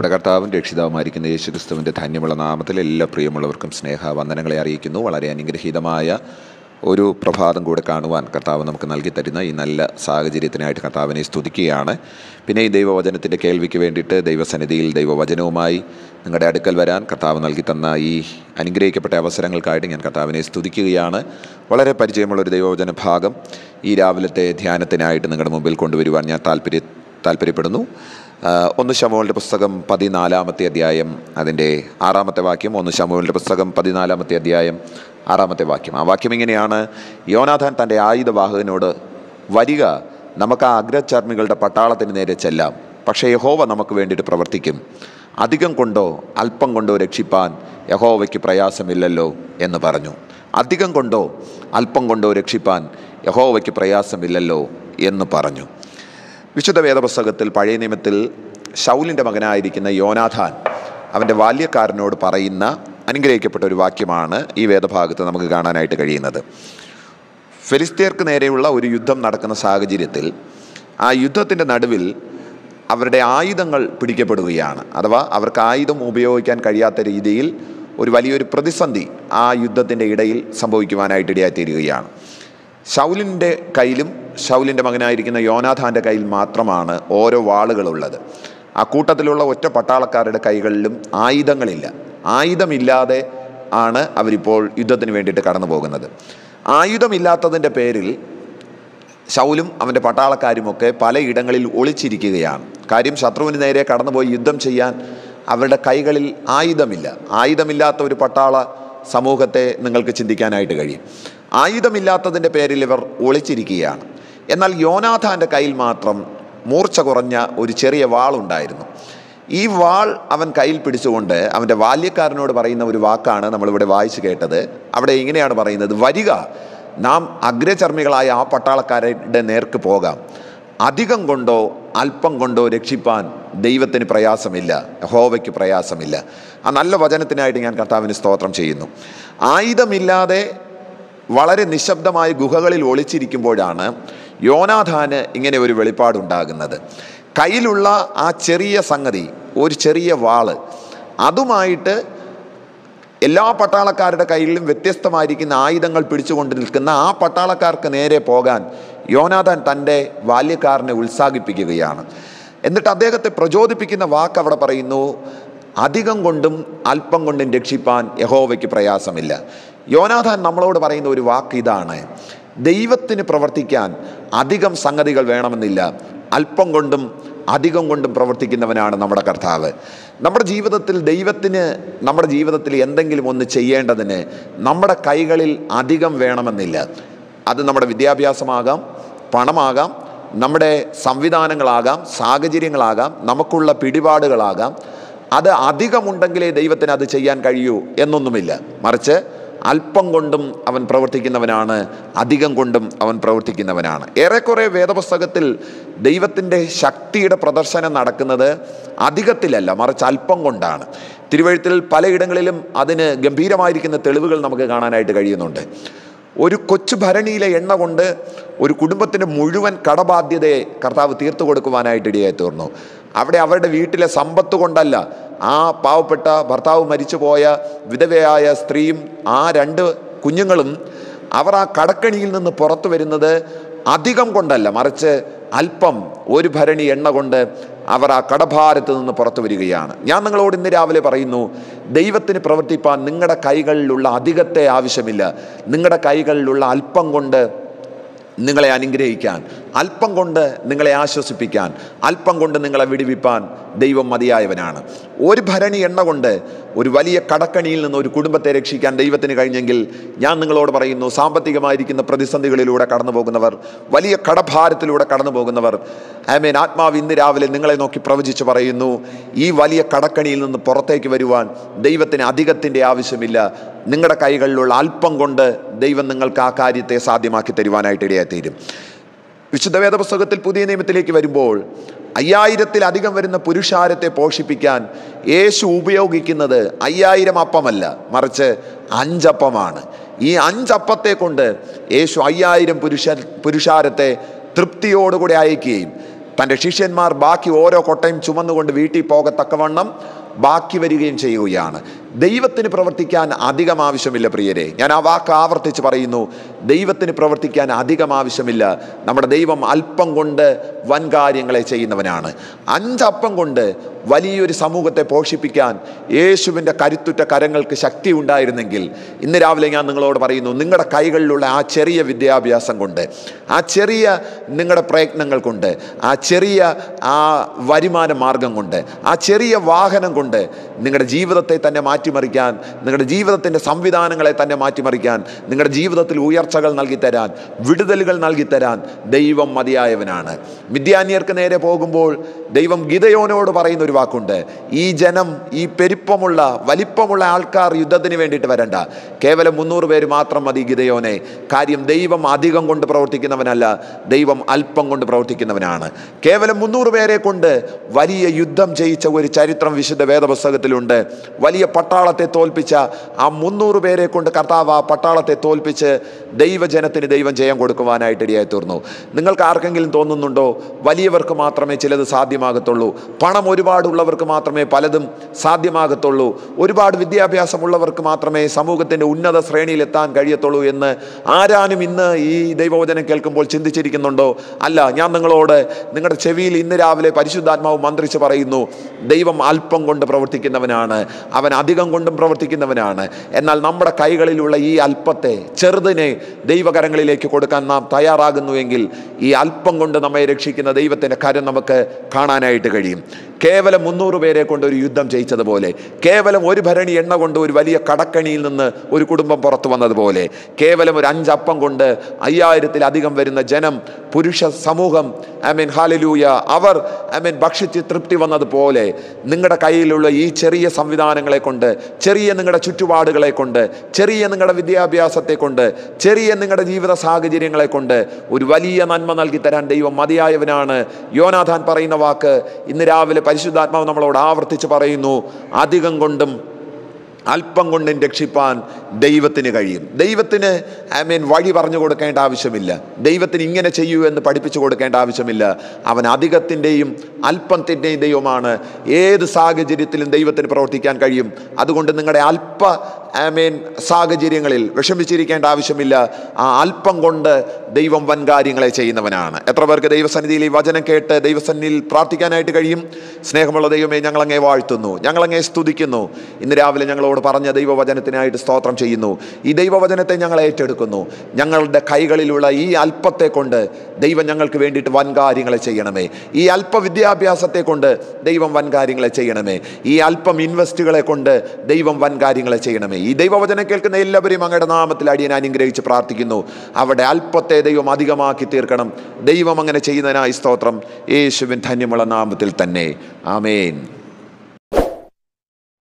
നമ്മുടെ കർത്താവും രക്ഷിതാവുമായിരിക്കുന്ന യേശുക്രിസ്തുവിൻ്റെ ധന്യമുള്ള നാമത്തിൽ എല്ലാ പ്രിയമുള്ളവർക്കും സ്നേഹ വന്ദനങ്ങളെ അറിയിക്കുന്നു വളരെ അനുഗ്രഹീതമായ ഒരു പ്രഭാതം കൂടെ കാണുവാൻ കർത്താവ് നമുക്ക് നൽകി തരുന്ന ഈ നല്ല സാഹചര്യത്തിനായിട്ട് കർത്താവിനെ സ്തുതിക്കുകയാണ് പിന്നെ ഈ ദൈവവചനത്തിൻ്റെ കേൾവിക്ക് വേണ്ടിയിട്ട് ദൈവസന്നിധിയിൽ ദൈവവചനവുമായി നിങ്ങളുടെ അടുക്കൽ വരാൻ കർത്താവ് നൽകി തന്ന ഈ അനുഗ്രഹിക്കപ്പെട്ട അവസരങ്ങൾക്കായിട്ട് ഞാൻ കർത്താവിനെ സ്തുതിക്കുകയാണ് വളരെ പരിചയമുള്ള ഒരു ദൈവവചന ഭാഗം ഈ രാവിലത്തെ ധ്യാനത്തിനായിട്ട് നിങ്ങളുടെ മുമ്പിൽ കൊണ്ടുവരുവാൻ ഞാൻ താല്പര്യ താല്പര്യപ്പെടുന്നു ആ, ഒന്ന് ശമോലിൻ്റെ പുസ്തകം പതിനാലാമത്തെ അധ്യായം അതിൻ്റെ ആറാമത്തെ വാക്യം ഒന്ന് ശമോലിൻ്റെ പുസ്തകം പതിനാലാമത്തെ അധ്യായം ആറാമത്തെ വാക്യം ആ വാക്യം ഇങ്ങനെയാണ് യോനാഥാൻ തൻ്റെ ആയുധവാഹകനോട് വരിക നമുക്ക് ആ അഗ്രചർമ്മികളുടെ പട്ടാളത്തിന് നേരെ ചെല്ലാം പക്ഷേ യഹോവ നമുക്ക് വേണ്ടിയിട്ട് പ്രവർത്തിക്കും അധികം കൊണ്ടോ അല്പം കൊണ്ടോ രക്ഷിപ്പാൻ യഹോവയ്ക്ക് പ്രയാസമില്ലല്ലോ എന്ന് പറഞ്ഞു അധികം കൊണ്ടോ അല്പം കൊണ്ടോ രക്ഷിപ്പാൻ യഹോവയ്ക്ക് പ്രയാസമില്ലല്ലോ എന്ന് പറഞ്ഞു വിശുദ്ധ വേദപുസ്തകത്തിൽ പഴയ നിയമത്തിൽ ശൗലിൻ്റെ മകനായിരിക്കുന്ന യോനാഥാൻ അവൻ്റെ ബാല്യക്കാരനോട് പറയുന്ന അനുഗ്രഹിക്കപ്പെട്ട ഒരു വാക്യമാണ് ഈ വേദഭാഗത്ത് നമുക്ക് കാണാനായിട്ട് കഴിയുന്നത് ഫെലിസ്തീർക്ക് നേരെയുള്ള ഒരു യുദ്ധം നടക്കുന്ന സാഹചര്യത്തിൽ ആ യുദ്ധത്തിൻ്റെ നടുവിൽ അവരുടെ ആയുധങ്ങൾ പിടിക്കപ്പെടുകയാണ് അഥവാ അവർക്ക് ആയുധം ഉപയോഗിക്കാൻ കഴിയാത്ത രീതിയിൽ ഒരു വലിയൊരു പ്രതിസന്ധി ആ യുദ്ധത്തിൻ്റെ ഇടയിൽ സംഭവിക്കുവാനായിട്ട് ഇടയായിത്തീരുകയാണ് ഷൗലിൻ്റെ കയ്യിലും ഷൗലിൻ്റെ മകനായിരിക്കുന്ന യോനാഥാൻ്റെ കയ്യിൽ മാത്രമാണ് ഓരോ വാളുകളുള്ളത് ആ കൂട്ടത്തിലുള്ള ഒറ്റ പട്ടാളക്കാരുടെ കൈകളിലും ആയുധങ്ങളില്ല ആയുധമില്ലാതെ ആണ് അവരിപ്പോൾ യുദ്ധത്തിന് വേണ്ടിയിട്ട് കടന്നു പോകുന്നത് ആയുധമില്ലാത്തതിൻ്റെ പേരിൽ ശൗലും അവൻ്റെ പട്ടാളക്കാരുമൊക്കെ പലയിടങ്ങളിൽ ഒളിച്ചിരിക്കുകയാണ് കാര്യം ശത്രുവിന് നേരെ കടന്നുപോയി യുദ്ധം ചെയ്യാൻ അവരുടെ കൈകളിൽ ആയുധമില്ല ആയുധമില്ലാത്ത ഒരു പട്ടാള സമൂഹത്തെ നിങ്ങൾക്ക് ചിന്തിക്കാനായിട്ട് കഴിയും ആയുധമില്ലാത്തതിൻ്റെ പേരിൽ ഇവർ ഒളിച്ചിരിക്കുകയാണ് എന്നാൽ യോനാഥാൻ്റെ കയ്യിൽ മാത്രം മൂർച്ച കുറഞ്ഞ ഒരു ചെറിയ വാളുണ്ടായിരുന്നു ഈ വാൾ അവൻ കയ്യിൽ പിടിച്ചുകൊണ്ട് അവൻ്റെ ബാല്യക്കാരനോട് പറയുന്ന ഒരു വാക്കാണ് നമ്മളിവിടെ വായിച്ചു കേട്ടത് അവിടെ ഇങ്ങനെയാണ് പറയുന്നത് വരിക നാം അഗ്രചർമ്മികളായ ആ പട്ടാളക്കാരുടെ നേർക്ക് പോകാം അധികം കൊണ്ടോ അല്പം കൊണ്ടോ രക്ഷിപ്പാൻ ദൈവത്തിന് പ്രയാസമില്ല ഹോവയ്ക്ക് പ്രയാസമില്ല ആ നല്ല വചനത്തിനായിട്ട് ഞാൻ കർത്താവിന് സ്തോത്രം ചെയ്യുന്നു ആയുധമില്ലാതെ വളരെ നിശബ്ദമായ ഗുഹകളിൽ ഒളിച്ചിരിക്കുമ്പോഴാണ് യോനാഥാന് ഇങ്ങനെ ഒരു വെളിപ്പാടുണ്ടാകുന്നത് കയ്യിലുള്ള ആ ചെറിയ സംഗതി ഒരു ചെറിയ വാള് അതുമായിട്ട് എല്ലാ പട്ടാളക്കാരുടെ കയ്യിലും വ്യത്യസ്തമായിരിക്കുന്ന ആയുധങ്ങൾ പിടിച്ചുകൊണ്ട് നിൽക്കുന്ന ആ പട്ടാളക്കാർക്ക് നേരെ പോകാൻ യോനാഥാൻ തൻ്റെ ബാല്യക്കാരനെ ഉത്സാഹിപ്പിക്കുകയാണ് എന്നിട്ട് അദ്ദേഹത്തെ പ്രചോദിപ്പിക്കുന്ന വാക്ക് അവിടെ പറയുന്നു അധികം കൊണ്ടും അല്പം കൊണ്ടും രക്ഷിപ്പാൻ യഹോവയ്ക്ക് പ്രയാസമില്ല യോനാഥാൻ നമ്മളോട് പറയുന്ന ഒരു വാക്ക് ഇതാണ് ദൈവത്തിന് പ്രവർത്തിക്കാൻ അധികം സംഗതികൾ വേണമെന്നില്ല അല്പം കൊണ്ടും അധികം കൊണ്ടും പ്രവർത്തിക്കുന്നവനാണ് നമ്മുടെ കർത്താവ് നമ്മുടെ ജീവിതത്തിൽ ദൈവത്തിന് നമ്മുടെ ജീവിതത്തിൽ എന്തെങ്കിലും ഒന്ന് ചെയ്യേണ്ടതിന് നമ്മുടെ കൈകളിൽ അധികം വേണമെന്നില്ല അത് നമ്മുടെ വിദ്യാഭ്യാസമാകാം പണമാകാം നമ്മുടെ സംവിധാനങ്ങളാകാം സാഹചര്യങ്ങളാകാം നമുക്കുള്ള പിടിപാടുകളാകാം അത് അധികമുണ്ടെങ്കിലേ ദൈവത്തിന് അത് ചെയ്യാൻ കഴിയൂ എന്നൊന്നുമില്ല മറിച്ച് അല്പം കൊണ്ടും അവൻ പ്രവർത്തിക്കുന്നവനാണ് അധികം കൊണ്ടും അവൻ പ്രവർത്തിക്കുന്നവനാണ് ഏറെക്കുറെ വേദപുസ്തകത്തിൽ ദൈവത്തിൻ്റെ ശക്തിയുടെ പ്രദർശനം നടക്കുന്നത് അധികത്തിലല്ല മറിച്ച് അല്പം കൊണ്ടാണ് തിരുവഴുത്തിൽ പലയിടങ്ങളിലും അതിന് ഗംഭീരമായിരിക്കുന്ന തെളിവുകൾ നമുക്ക് കാണാനായിട്ട് കഴിയുന്നുണ്ട് ഒരു കൊച്ചു ഭരണിയിലെ എണ്ണ കൊണ്ട് ഒരു കുടുംബത്തിൻ്റെ മുഴുവൻ കടബാധ്യതയെ കർത്താവ് തീർത്തു കൊടുക്കുവാനായിട്ട് ഇടയായി തീർന്നു അവിടെ അവരുടെ വീട്ടിലെ സമ്പത്ത് കൊണ്ടല്ല ആ പാവപ്പെട്ട ഭർത്താവ് മരിച്ചുപോയ വിധവയായ സ്ത്രീയും ആ രണ്ട് കുഞ്ഞുങ്ങളും അവർ ആ കടക്കണിയിൽ നിന്ന് പുറത്തു വരുന്നത് അധികം കൊണ്ടല്ല മറിച്ച് അല്പം ഒരു ഭരണി എണ്ണ കൊണ്ട് അവർ ആ കടഭാരത്ത് നിന്ന് പുറത്തു വരികയാണ് ഞാൻ നിങ്ങളോട് ഇന്ന് രാവിലെ പറയുന്നു ദൈവത്തിന് പ്രവർത്തിപ്പാൻ നിങ്ങളുടെ കൈകളിലുള്ള അധികത്തെ ആവശ്യമില്ല നിങ്ങളുടെ കൈകളിലുള്ള അല്പം കൊണ്ട് നിങ്ങളെ അനുഗ്രഹിക്കാൻ അല്പം കൊണ്ട് നിങ്ങളെ ആശ്വസിപ്പിക്കാൻ അല്പം കൊണ്ട് നിങ്ങളെ വിടുവിപ്പാൻ ദൈവം മതിയായവനാണ് ഒരു ഭരണി എണ്ണ കൊണ്ട് ഒരു വലിയ കടക്കണിയിൽ നിന്ന് ഒരു കുടുംബത്തെ രക്ഷിക്കാൻ ദൈവത്തിന് കഴിഞ്ഞെങ്കിൽ ഞാൻ നിങ്ങളോട് പറയുന്നു സാമ്പത്തികമായിരിക്കുന്ന പ്രതിസന്ധികളിലൂടെ കടന്നു പോകുന്നവർ വലിയ കടഭാരത്തിലൂടെ കടന്നു പോകുന്നവർ ആമേൻ ആത്മാവ് ഇന്ന് രാവിലെ നിങ്ങളെ നോക്കി പ്രവചിച്ച് പറയുന്നു ഈ വലിയ കടക്കണിയിൽ നിന്ന് പുറത്തേക്ക് വരുവാൻ ദൈവത്തിന് അധികത്തിൻ്റെ ആവശ്യമില്ല നിങ്ങളുടെ കൈകളിലുള്ള അല്പം കൊണ്ട് ദൈവം നിങ്ങൾക്ക് ആ കാര്യത്തെ സാധ്യമാക്കി തരുവാനായിട്ട് ഇടയായിത്തീരും വിശുദ്ധ വേദപുസ്തകത്തിൽ പുതിയ നിയമത്തിലേക്ക് വരുമ്പോൾ അയ്യായിരത്തിലധികം വരുന്ന പുരുഷാരത്തെ പോഷിപ്പിക്കാൻ യേശു ഉപയോഗിക്കുന്നത് അയ്യായിരം അപ്പമല്ല മറിച്ച് അഞ്ചപ്പമാണ് ഈ അഞ്ചപ്പത്തെ കൊണ്ട് യേശു അയ്യായിരം പുരുഷ പുരുഷാരത്തെ തൃപ്തിയോടുകൂടി അയക്കുകയും തൻ്റെ ശിഷ്യന്മാർ ബാക്കി ഓരോ കൊട്ടയും ചുമന്നുകൊണ്ട് വീട്ടിൽ പോകത്തക്കവണ്ണം ബാക്കി വരികയും ചെയ്യുകയാണ് ദൈവത്തിന് പ്രവർത്തിക്കാൻ അധികം ആവശ്യമില്ല പ്രിയരെ ഞാൻ ആ വാക്ക് ആവർത്തിച്ച് പറയുന്നു ദൈവത്തിന് പ്രവർത്തിക്കാൻ അധികം ആവശ്യമില്ല നമ്മുടെ ദൈവം അല്പം കൊണ്ട് വൻ കാര്യങ്ങളെ ചെയ്യുന്നവനാണ് അഞ്ചപ്പം കൊണ്ട് വലിയൊരു സമൂഹത്തെ പോഷിപ്പിക്കാൻ യേശുവിൻ്റെ കരുത്തുറ്റ കരങ്ങൾക്ക് ശക്തി ഉണ്ടായിരുന്നെങ്കിൽ ഇന്ന് രാവിലെ ഞാൻ നിങ്ങളോട് പറയുന്നു നിങ്ങളുടെ കൈകളിലുള്ള ആ ചെറിയ വിദ്യാഭ്യാസം കൊണ്ട് ആ ചെറിയ നിങ്ങളുടെ പ്രയത്നങ്ങൾ കൊണ്ട് ആ ചെറിയ ആ വരുമാന മാർഗം കൊണ്ട് ആ ചെറിയ വാഹനം കൊണ്ട് നിങ്ങളുടെ ജീവിതത്തെ തന്നെ മാറ്റിമറിക്കാൻ നിങ്ങളുടെ ജീവിതത്തിൻ്റെ സംവിധാനങ്ങളെ തന്നെ മാറ്റിമറിക്കാൻ നിങ്ങളുടെ ജീവിതത്തിൽ ഉയർച്ചകൾ നൽകി തരാൻ വിടുതലുകൾ നൽകി തരാൻ ദൈവം മതിയായവനാണ് വിദ്യാന്യർക്ക് നേരെ പോകുമ്പോൾ ദൈവം ഗിതയോനോട് പറയുന്ന ഒരു വാക്കുണ്ട് ഈ ജനം ഈ പെരുപ്പമുള്ള വലിപ്പമുള്ള ആൾക്കാർ യുദ്ധത്തിന് വേണ്ടിയിട്ട് വരണ്ട കേവലം മുന്നൂറ് പേര് മാത്രം മതി ഗിതയോനെ കാര്യം ദൈവം അധികം കൊണ്ട് പ്രവർത്തിക്കുന്നവനല്ല ദൈവം അല്പം കൊണ്ട് പ്രവർത്തിക്കുന്നവനാണ് കേവലം മുന്നൂറ് പേരെ കൊണ്ട് വലിയ യുദ്ധം ജയിച്ച ഒരു ചരിത്രം വിശുദ്ധ വേദപുസ്തകത്തിലുണ്ട് വലിയ പട്ടാളത്തെ തോൽപ്പിച്ച ആ മുന്നൂറ് പേരെ കൊണ്ട് കർത്താവ് ആ പട്ടാളത്തെ തോൽപ്പിച്ച് ദൈവജനത്തിന് ദൈവം ജയം കൊടുക്കുവാനായിട്ട് ഇടയായി തീർന്നു നിങ്ങൾക്ക് ആർക്കെങ്കിലും തോന്നുന്നുണ്ടോ വലിയവർക്ക് മാത്രമേ ചിലത് സാധ്യമാകത്തുള്ളൂ പണം ഒരുപാടുള്ളവർക്ക് മാത്രമേ പലതും സാധ്യമാകത്തുള്ളൂ ഒരുപാട് വിദ്യാഭ്യാസമുള്ളവർക്ക് മാത്രമേ സമൂഹത്തിൻ്റെ ഉന്നത ശ്രേണിയിൽ എത്താൻ കഴിയത്തുള്ളൂ എന്ന് ആരാനും ഇന്ന് ഈ ദൈവവചനം കേൾക്കുമ്പോൾ ചിന്തിച്ചിരിക്കുന്നുണ്ടോ അല്ല ഞാൻ നിങ്ങളോട് നിങ്ങളുടെ ചെവിയിൽ ഇന്ന് രാവിലെ പരിശുദ്ധാത്മാവ് മന്ത്രിച്ച് പറയുന്നു ദൈവം അല്പം കൊണ്ട് പ്രവർത്തിക്കുന്നവനാണ് അവൻ അധികം കൊണ്ടും പ്രവർത്തിക്കുന്നവനാണ് എന്നാൽ നമ്മുടെ കൈകളിലുള്ള ഈ അല്പത്തെ ചെറുതിനെ ദൈവകരങ്ങളിലേക്ക് കൊടുക്കാൻ നാം തയ്യാറാകുന്നുവെങ്കിൽ ഈ അല്പം കൊണ്ട് നമ്മെ രക്ഷിക്കുന്ന ദൈവത്തിൻ്റെ കരം നമുക്ക് കാണാനായിട്ട് കഴിയും കേവലം മുന്നൂറ് പേരെ കൊണ്ട് ഒരു യുദ്ധം ജയിച്ചതുപോലെ കേവലം ഒരു ഭരണി എണ്ണ കൊണ്ട് ഒരു വലിയ കടക്കണിയിൽ നിന്ന് ഒരു കുടുംബം പുറത്തു വന്നതുപോലെ കേവലം ഒരു അഞ്ചപ്പം കൊണ്ട് അയ്യായിരത്തിലധികം വരുന്ന ജനം പുരുഷ സമൂഹം ഐ മീൻ ഹാലലൂയ അവർ ഐ മീൻ ഭക്ഷിച്ച് തൃപ്തി വന്നതുപോലെ നിങ്ങളുടെ കയ്യിലുള്ള ഈ ചെറിയ സംവിധാനങ്ങളെ കൊണ്ട് ചെറിയ നിങ്ങളുടെ ചുറ്റുപാടുകളെ കൊണ്ട് ചെറിയ നിങ്ങളുടെ വിദ്യാഭ്യാസത്തെ കൊണ്ട് ചെറിയ നിങ്ങളുടെ ജീവിത സാഹചര്യങ്ങളെ കൊണ്ട് ഒരു വലിയ നന്മ നൽകി തരാൻ ദൈവം മതിയായവനാണ് യോനാഥാൻ പറയുന്ന വാക്ക് ഇന്ന് രാവിലെ പരിശുദ്ധാത്മാവ് നമ്മളോട് ആവർത്തിച്ച് പറയുന്നു അധികം കൊണ്ടും അല്പം കൊണ്ടും രക്ഷിപ്പാൻ ദൈവത്തിന് കഴിയും ദൈവത്തിന് ഐ മീൻ വഴി പറഞ്ഞു കൊടുക്കേണ്ട ആവശ്യമില്ല ദൈവത്തിന് ഇങ്ങനെ ചെയ്യൂ എന്ന് പഠിപ്പിച്ചു കൊടുക്കേണ്ട ആവശ്യമില്ല അവൻ അധികത്തിൻ്റെയും അല്പത്തിൻ്റെയും ദൈവമാണ് ഏത് സാഹചര്യത്തിലും ദൈവത്തിന് പ്രവർത്തിക്കാൻ കഴിയും അതുകൊണ്ട് നിങ്ങളുടെ അല്പ ഐ മീൻ സാഹചര്യങ്ങളിൽ വിഷമിച്ചിരിക്കേണ്ട ആവശ്യമില്ല ആ അല്പം കൊണ്ട് ദൈവം വൻ കാര്യങ്ങളെ ചെയ്യുന്നവനാണ് എത്ര പേർക്ക് ദൈവസന്നിധിയിൽ ഈ വചനം കേട്ട് ദൈവസന്നിധിയിൽ പ്രാർത്ഥിക്കാനായിട്ട് കഴിയും സ്നേഹമുള്ള ദൈവമേ ഞങ്ങളങ്ങേ വാഴ്ത്തുന്നു ഞങ്ങളങ്ങേ സ്തുതിക്കുന്നു ഇന്ന് രാവിലെ ഞങ്ങളോട് പറഞ്ഞ ദൈവവചനത്തിനായിട്ട് സ്തോത്രം ചെയ്യുന്നു ഈ ദൈവവചനത്തെ ഞങ്ങൾ ഏറ്റെടുക്കുന്നു ഞങ്ങളുടെ കൈകളിലുള്ള ഈ അല്പത്തെ കൊണ്ട് ദൈവം ഞങ്ങൾക്ക് വേണ്ടിയിട്ട് വൻ കാര്യങ്ങളെ ചെയ്യണമേ ഈ അല്പ വിദ്യാഭ്യാസത്തെ കൊണ്ട് ദൈവം വൻ കാര്യങ്ങളെ ചെയ്യണമേ ഈ അല്പം ഇൻവെസ്റ്റുകളെ കൊണ്ട് ദൈവം വൻ കാര്യങ്ങളെ ചെയ്യണമേ ഈ ദൈവവചനം കേൾക്കുന്ന എല്ലാവരെയും അങ്ങയുടെ നാമത്തിൽ അടിയൻ അനുഗ്രഹിച്ച് പ്രാർത്ഥിക്കുന്നു അവിടെ അല്പത്തെ ദൈവം അധികമാക്കി തീർക്കണം ദൈവം അങ്ങനെ ചെയ്യുന്നതിനായി സ്തോത്രം യേശുവിൻ ധന്യമുള്ള നാമത്തിൽ തന്നെ ആമേൻ